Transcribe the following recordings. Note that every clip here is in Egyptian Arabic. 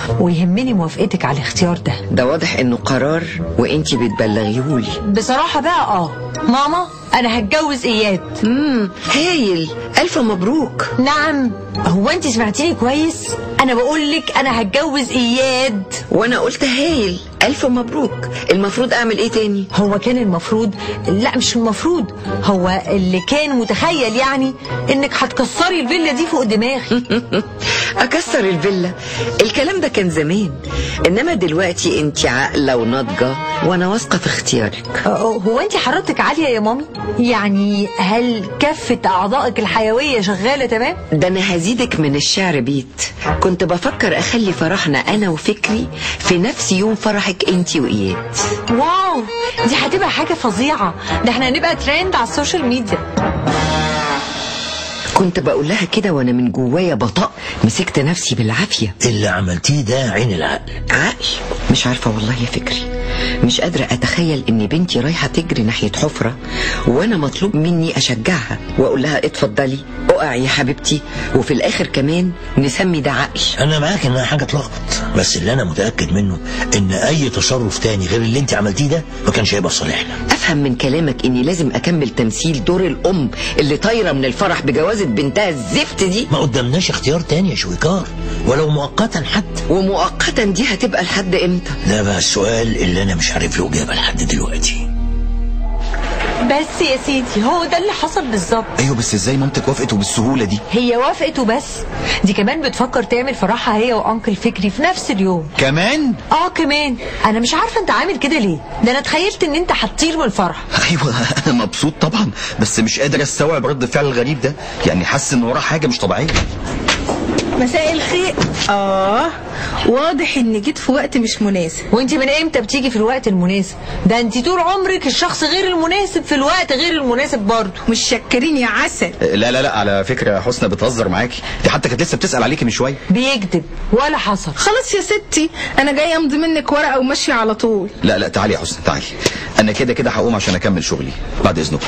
ويهمني موافقتك على الاختيار ده ده واضح انه قرار وانتي بتبلغيهولي بصراحة بقى اه ماما انا هتجوز اياد امم هايل الف مبروك نعم هو انت سمعتيني كويس انا بقول لك انا هتجوز اياد وانا قلت هايل الف مبروك المفروض اعمل ايه تاني هو كان المفروض لا مش المفروض هو اللي كان متخيل يعني انك هتكسري الفيلا دي فوق دماغي اكسر الفيلا الكلام ده كان زمان انما دلوقتي انت عاقله وناضجه وانا واثقه في اختيارك أه، هو انت حرارتك عالية يا مامي يعني هل كفة اعضائك الحيوية شغالة تمام ده انا هزيدك من الشعر بيت كنت بفكر اخلي فرحنا انا وفكري في نفس يوم فرحك انت واياد واو دي هتبقى حاجة فظيعة ده احنا هنبقى ترند على السوشيال ميديا كنت بقول لها كده وانا من جوايا بطأ مسكت نفسي بالعافيه اللي عملتيه ده عين العقل عقل مش عارفه والله يا فكري مش قادرة أتخيل إن بنتي رايحة تجري ناحية حفرة وأنا مطلوب مني أشجعها وأقول لها اتفضلي اقعي يا حبيبتي وفي الآخر كمان نسمي ده عقل انا معاك انها حاجه تلخبط بس اللي انا متاكد منه ان اي تصرف تاني غير اللي انت عملتيه ده ما كانش هيبقى في صالحنا أفهم من كلامك إني لازم أكمل تمثيل دور الأم اللي طايرة من الفرح بجوازة بنتها الزفت دي ما قدامناش اختيار تاني يا شويكار ولو مؤقتا حتى ومؤقتا دي هتبقى لحد إمتى ده بقى السؤال اللي انا مش عارف له اجابه لحد دلوقتي بس يا سيدي هو ده اللي حصل بالظبط ايوه بس ازاي مامتك وافقت وبالسهوله دي هي وافقت وبس دي كمان بتفكر تعمل فرحها هي وانكل فكري في نفس اليوم كمان اه كمان انا مش عارفه انت عامل كده ليه ده انا تخيلت ان انت هتطير من الفرح ايوه انا مبسوط طبعا بس مش قادر استوعب رد الفعل الغريب ده يعني حاسس ان وراه حاجه مش طبيعيه مساء الخير اه واضح ان جيت في وقت مش مناسب وانت من امتى بتيجي في الوقت المناسب ده انت طول عمرك الشخص غير المناسب في الوقت غير المناسب برضه مش شكرين يا عسل لا لا لا على فكره حسنى بتهزر معاكي دي حتى كانت لسه بتسال عليكي من شويه بيكذب ولا حصل خلاص يا ستي انا جايه امضي منك ورقه وماشيه على طول لا لا تعالي يا حسنى تعالي انا كده كده هقوم عشان اكمل شغلي بعد اذنكم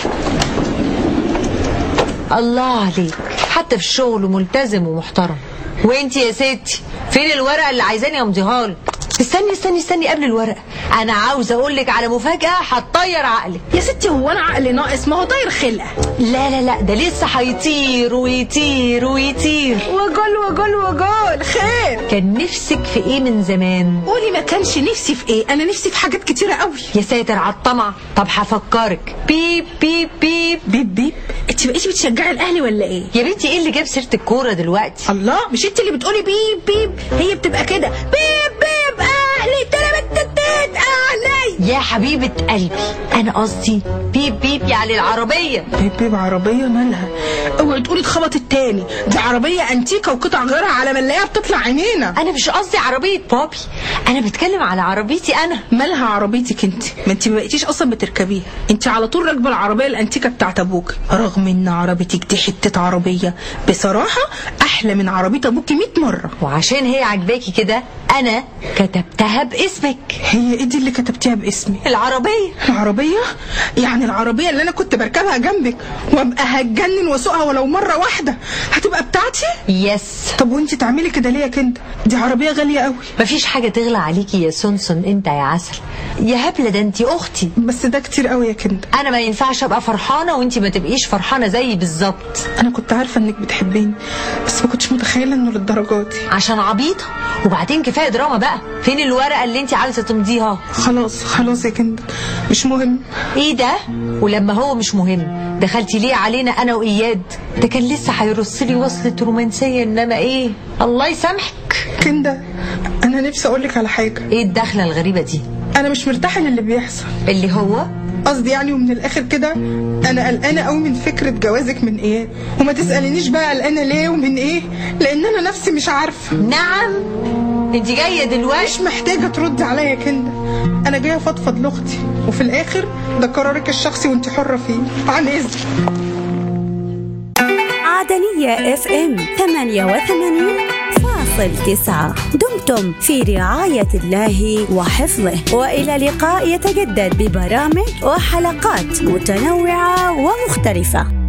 الله عليك حتى في الشغل ملتزم ومحترم وانت يا ستي فين الورقه اللي عايزاني امضيها لك استني استني استني قبل الورقه انا عاوزه اقول لك على مفاجاه هتطير عقلك يا ستي هو انا عقلي ناقص ما هو طاير خلقه لا لا لا ده لسه هيطير ويطير ويطير وجول وجول وجول خير كان نفسك في ايه من زمان قولي ما كانش نفسي في ايه انا نفسي في حاجات كتيره قوي يا ساتر على الطمع طب هفكرك بيب بيب بيب بيب بيب انت بقيتي بتشجعي الاهلي ولا ايه يا بنتي ايه اللي جاب سيره الكوره دلوقتي الله مش انت اللي بتقولي بيب بيب هي بتبقى كده بيب بيب اهلي تلاتتتت اهلي يا حبيبه قلبي انا قصدي بيب بيب يعني العربيه بيب بيب عربية مالها اوعي تقولي اتخبطت تاني دي عربية انتيكة وقطع غيرها على ما نلاقيها بتطلع عينينا انا مش قصدي عربيه بابي انا بتكلم على عربيتي انا مالها عربيتك انت ما انت ما بقيتيش اصلا بتركبيها انت على طول راكبه العربيه الانتيكه بتاعت ابوك رغم ان عربيتك دي حته عربيه بصراحه احلى من عربيه ابوك 100 مره وعشان هي عجباكي كده انا كتبتها باسمك هي ايه دي اللي كتبتيها باسمي العربيه العربية؟ يعني العربية اللي أنا كنت بركبها جنبك وأبقى هتجنن وأسوقها ولو مرة واحدة هتبقى بتاعتي؟ يس طب وأنت تعملي كده ليه يا كندا؟ دي عربية غالية قوي مفيش حاجه تغلى عليكي يا سونسون انت يا عسل يا هبله ده انت اختي بس ده كتير قوي يا كندا انا ما ينفعش ابقى فرحانه وانت ما تبقيش فرحانه زيي بالظبط أنا كنت عارفة إنك بتحبيني بس ما كنتش متخيلة إنه للدرجة دي عشان عبيطه وبعدين كفايه دراما بقى فين الورقه اللي انت عاوزه تمضيها خلاص خلاص يا كندا مش مهم ايه ده ولما هو مش مهم دخلتي ليه علينا انا واياد ده كان لسه هيرص لي وصله رومانسيه انما ايه الله يسامحك كندا أنا نفسي أقولك على حاجة ايه الدخله الغريبه دي أنا مش مرتاحة للي بيحصل اللي هو قصدي يعني ومن الاخر كده انا قلقانه قوي من فكره جوازك من ايه وما تسالنيش بقى قلقانه ليه ومن ايه لان انا نفسي مش عارفه نعم انت جايه مش دلوقتي محتاجه تردي عليا يا كندا انا جايه افضفض لاختي وفي الاخر ده قرارك الشخصي وانت حره فيه عن اذن عدنية اف ام 88 فاصل تسعة دمتم في رعاية الله وحفظه وإلى لقاء يتجدد ببرامج وحلقات متنوعة ومختلفة